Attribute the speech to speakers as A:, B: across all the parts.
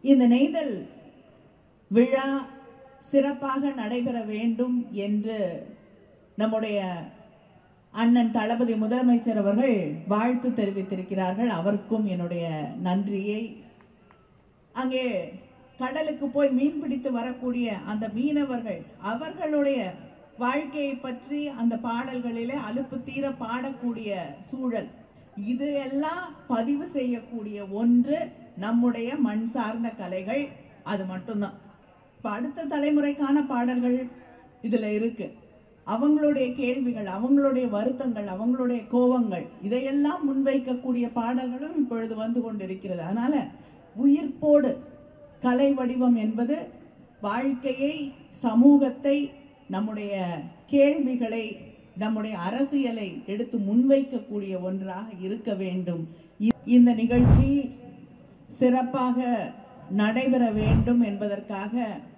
A: இந்த நெய்தல் விழா சிறப்பாக நடைபெற வேண்டும் என்று நம்முடைய அண்ணன் தளபதி முதலமைச்சர் அவர்கள் வாழ்த்து தெரிவித்திருக்கிறார்கள் அவருக்கும் என்னுடைய நன்றியை அங்கே கடலுக்கு போய் மீன் பிடித்து வரக்கூடிய அந்த மீனவர்கள் அவர்களுடைய வாழ்க்கையை பற்றி அந்த பாடல்களிலே அலுப்பு தீர பாடக்கூடிய சூழல் இது எல்லாம் பதிவு செய்யக்கூடிய ஒன்று நம்முடைய மண் சார்ந்த கலைகள் அது மட்டும்தான் இப்ப அடுத்த தலைமுறைக்கான பாடல்கள் இதுல இருக்கு அவங்களுடைய கேள்விகள் அவங்களுடைய வருத்தங்கள் அவங்களுடைய கோபங்கள் இதையெல்லாம் முன்வைக்கக்கூடிய பாடல்களும் இப்பொழுது வந்து கொண்டிருக்கிறது அதனால உயிர்ப்போடு கலை வடிவம் என்பது வாழ்க்கையை சமூகத்தை நம்முடைய கேள்விகளை நம்முடைய அரசியலை எடுத்து முன்வைக்கக்கூடிய ஒன்றாக இருக்க வேண்டும் இ- இந்த நிகழ்ச்சி சிறப்பாக நடைபெற வேண்டும் என்பதற்காக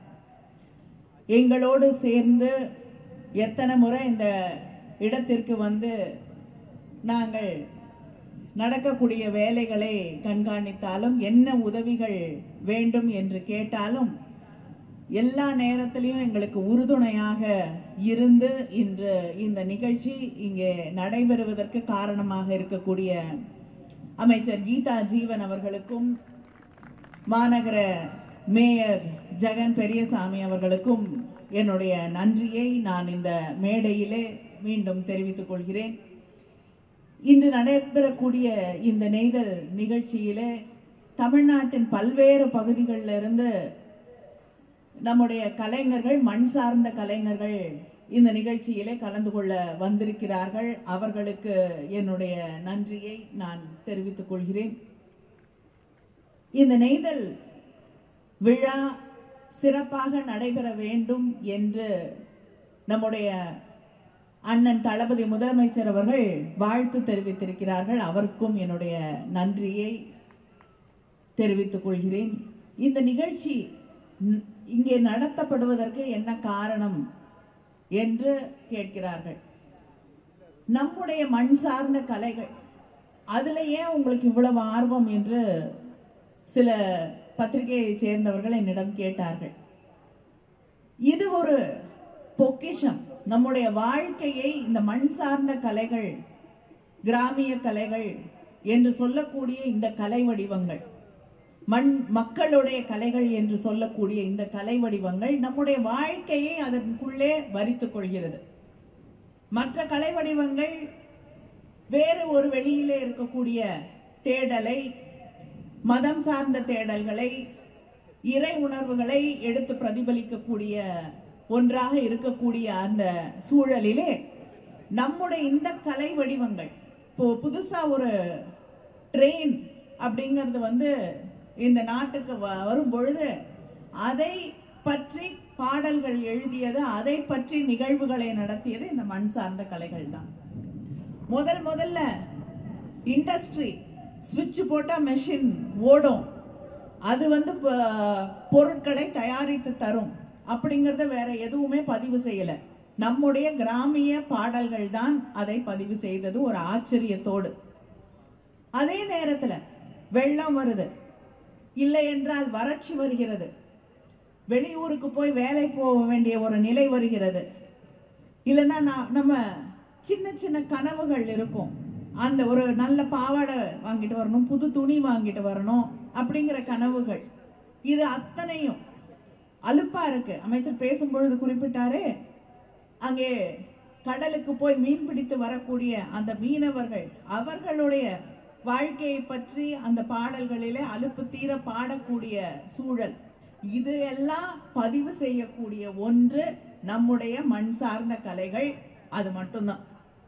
A: எங்களோடு சேர்ந்து எத்தனை முறை இந்த இடத்திற்கு வந்து நாங்கள் நடக்கக்கூடிய வேலைகளை கண்காணித்தாலும் என்ன உதவிகள் வேண்டும் என்று கேட்டாலும் எல்லா நேரத்திலையும் எங்களுக்கு உறுதுணையாக இருந்து இன்று இந்த நிகழ்ச்சி இங்கே நடைபெறுவதற்கு காரணமாக இருக்கக்கூடிய அமைச்சர் கீதா ஜீவன் அவர்களுக்கும் மாநகர மேயர் ஜெகன் பெரியசாமி அவர்களுக்கும் என்னுடைய நன்றியை நான் இந்த மேடையிலே மீண்டும் தெரிவித்துக் கொள்கிறேன் இன்று நடைபெறக்கூடிய இந்த நெய்தல் நிகழ்ச்சியிலே தமிழ்நாட்டின் பல்வேறு பகுதிகளில் இருந்து நம்முடைய கலைஞர்கள் மண் சார்ந்த கலைஞர்கள் இந்த நிகழ்ச்சியிலே கலந்து கொள்ள வந்திருக்கிறார்கள் அவர்களுக்கு என்னுடைய நன்றியை நான் தெரிவித்துக் கொள்கிறேன் இந்த நெய்தல் விழா சிறப்பாக நடைபெற வேண்டும் என்று நம்முடைய அண்ணன் தளபதி முதலமைச்சர் அவர்கள் வாழ்த்து தெரிவித்திருக்கிறார்கள் அவருக்கும் என்னுடைய நன்றியை தெரிவித்துக் கொள்கிறேன் இந்த நிகழ்ச்சி ந- இங்கே நடத்தப்படுவதற்கு என்ன காரணம் என்று கேட்கிறார்கள் நம்முடைய மண் சார்ந்த கலைகள் அதுல ஏன் உங்களுக்கு இவ்வளவு ஆர்வம் என்று சில பத்திரிகையை சேர்ந்தவர்கள் என்னிடம் கேட்டார்கள் இது ஒரு பொக்கிஷம் நம்முடைய வாழ்க்கையை இந்த மண் சார்ந்த கலைகள் கிராமிய கலைகள் என்று சொல்லக்கூடிய இந்த கலை வடிவங்கள் மண் மக்களுடைய கலைகள் என்று சொல்லக்கூடிய இந்த கலை வடிவங்கள் நம்முடைய வாழ்க்கையை அதற்குள்ளே வரித்துக் கொள்கிறது மற்ற கலை வடிவங்கள் வேறு ஒரு வெளியிலே இருக்கக்கூடிய தேடலை மதம் சார்ந்த தேடல்களை இறை உணர்வுகளை எடுத்து பிரதிபலிக்கக்கூடிய ஒன்றாக இருக்கக்கூடிய அந்த சூழலிலே நம்முடைய இந்த கலை வடிவங்கள் இப்போ புதுசா ஒரு ட்ரெயின் அப்படிங்கிறது வந்து இந்த நாட்டுக்கு வ- வரும் பொழுது அதை பற்றி பாடல்கள் எழுதியது அதை பற்றி நிகழ்வுகளை நடத்தியது இந்த மண் சார்ந்த கலைகள் தான் முதல் முதல்ல இண்டஸ்ட்ரி ஸ்விட்ச் போட்டா மெஷின் ஓடும் அது வந்து ப- பொருட்களை தயாரித்து தரும் அப்படிங்கறத வேற எதுவுமே பதிவு செய்யல நம்முடைய கிராமிய பாடல்கள் தான் அதை பதிவு செய்தது ஒரு ஆச்சரியத்தோடு அதே நேரத்துல வெள்ளம் வருது இல்லை என்றால் வறட்சி வருகிறது வெளியூருக்கு போய் வேலை போக வேண்டிய ஒரு நிலை வருகிறது இல்லைன்னா நான் நம்ம சின்ன சின்ன கனவுகள் இருக்கும் அந்த ஒரு நல்ல பாவாடை வாங்கிட்டு வரணும் புது துணி வாங்கிட்டு வரணும் அப்படிங்கிற கனவுகள் இது அத்தனையும் அலுப்பா இருக்கு அமைச்சர் பேசும்பொழுது குறிப்பிட்டாரு அங்கே கடலுக்கு போய் மீன் பிடித்து வரக்கூடிய அந்த மீனவர்கள் அவர்களுடைய வாழ்க்கையை பற்றி அந்த பாடல்களிலே அலுப்பு தீர பாடக்கூடிய சூழல் இது எல்லாம் பதிவு செய்யக்கூடிய ஒன்று நம்முடைய மண் சார்ந்த கலைகள் அது மட்டும்தான்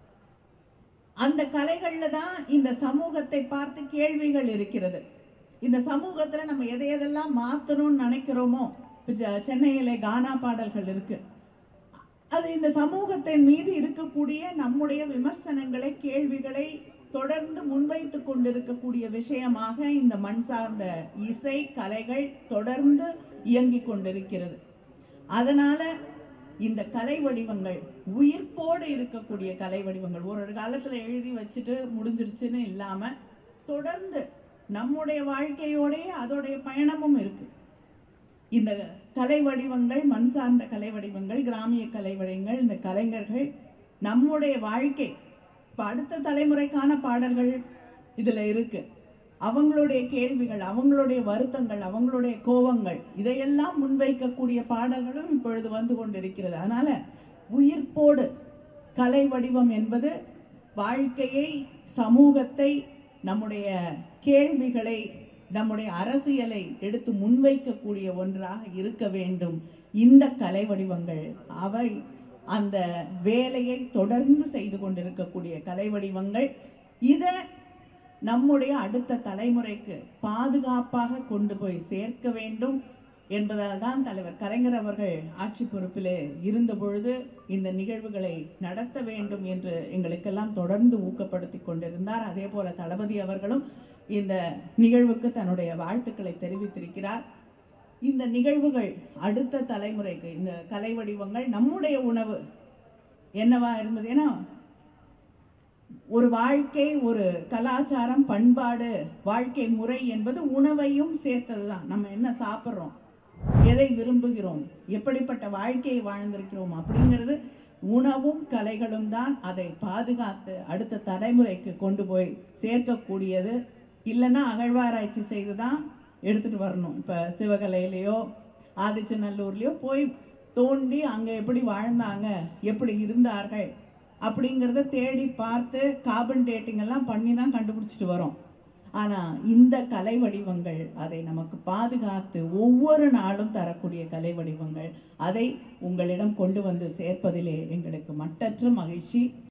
A: அந்த கலைகள்ல தான் இந்த சமூகத்தை பார்த்து கேள்விகள் இருக்கிறது இந்த சமூகத்துல நம்ம எதை எதெல்லாம் மாத்தணும்னு நினைக்கிறோமோ இப்ப செ- சென்னையிலே கானா பாடல்கள் இருக்கு அது இந்த சமூகத்தின் மீது இருக்கக்கூடிய நம்முடைய விமர்சனங்களை கேள்விகளை தொடர்ந்து முன்வைத்துக் கொண்டிருக்கக்கூடிய விஷயமாக இந்த மண் சார்ந்த இசை கலைகள் தொடர்ந்து இயங்கிக் கொண்டிருக்கிறது அதனால இந்த கலை வடிவங்கள் உயிர்ப்போடு இருக்கக்கூடிய கலை வடிவங்கள் ஒரு காலத்துல எழுதி வச்சுட்டு முடிஞ்சிருச்சுன்னு இல்லாம தொடர்ந்து நம்முடைய வாழ்க்கையோடயே அதோடைய பயணமும் இருக்கு இந்த கலை வடிவங்கள் மண் சார்ந்த கலை வடிவங்கள் கிராமிய கலை வடிவங்கள் இந்த கலைஞர்கள் நம்முடைய வாழ்க்கை இப்ப அடுத்த தலைமுறைக்கான பாடல்கள் இதுல இருக்கு அவங்களுடைய கேள்விகள் அவங்களுடைய வருத்தங்கள் அவங்களுடைய கோபங்கள் இதையெல்லாம் முன்வைக்கக்கூடிய பாடல்களும் இப்பொழுது வந்து கொண்டிருக்கிறது அதனால உயிர்ப்போடு கலை வடிவம் என்பது வாழ்க்கையை சமூகத்தை நம்முடைய கேள்விகளை நம்முடைய அரசியலை எடுத்து முன்வைக்கக்கூடிய ஒன்றாக இருக்க வேண்டும் இந்த கலை வடிவங்கள் அவை அந்த வேலையை தொடர்ந்து செய்து கொண்டிருக்கக்கூடிய கலை வடிவங்கள் இதை நம்முடைய அடுத்த தலைமுறைக்கு பாதுகாப்பாக கொண்டு போய் சேர்க்க வேண்டும் என்பதால் தான் தலைவர் கலைஞர் அவர்கள் ஆட்சி பொறுப்பிலே இருந்த பொழுது இந்த நிகழ்வுகளை நடத்த வேண்டும் என்று எங்களுக்கெல்லாம் தொடர்ந்து ஊக்கப்படுத்தி கொண்டிருந்தார் அதே போல தளபதி அவர்களும் இந்த நிகழ்வுக்கு தன்னுடைய வாழ்த்துக்களை தெரிவித்திருக்கிறார் இந்த நிகழ்வுகள் அடுத்த தலைமுறைக்கு இந்த கலை வடிவங்கள் நம்முடைய உணவு என்னவா இருந்தது ஏன்னா ஒரு வாழ்க்கை ஒரு கலாச்சாரம் பண்பாடு வாழ்க்கை முறை என்பது உணவையும் சேர்த்ததுதான் நம்ம என்ன சாப்பிட்றோம் எதை விரும்புகிறோம் எப்படிப்பட்ட வாழ்க்கையை வாழ்ந்திருக்கிறோம் அப்படிங்கிறது உணவும் கலைகளும் தான் அதை பாதுகாத்து அடுத்த தலைமுறைக்கு கொண்டு போய் சேர்க்கக்கூடியது இல்லைன்னா அகழ்வாராய்ச்சி செய்து தான் எடுத்துட்டு வரணும் இப்போ சிவகலையிலையோ ஆதிச்சநல்லூர்லேயோ போய் தோண்டி அங்கே எப்படி வாழ்ந்தாங்க எப்படி இருந்தார்கள் அப்படிங்கிறத தேடி பார்த்து கார்பன் டேட்டிங் எல்லாம் பண்ணி தான் கண்டுபிடிச்சிட்டு வரோம் ஆனால் இந்த கலை வடிவங்கள் அதை நமக்கு பாதுகாத்து ஒவ்வொரு நாளும் தரக்கூடிய கலை வடிவங்கள் அதை உங்களிடம் கொண்டு வந்து சேர்ப்பதிலே எங்களுக்கு மட்டற்ற மகிழ்ச்சி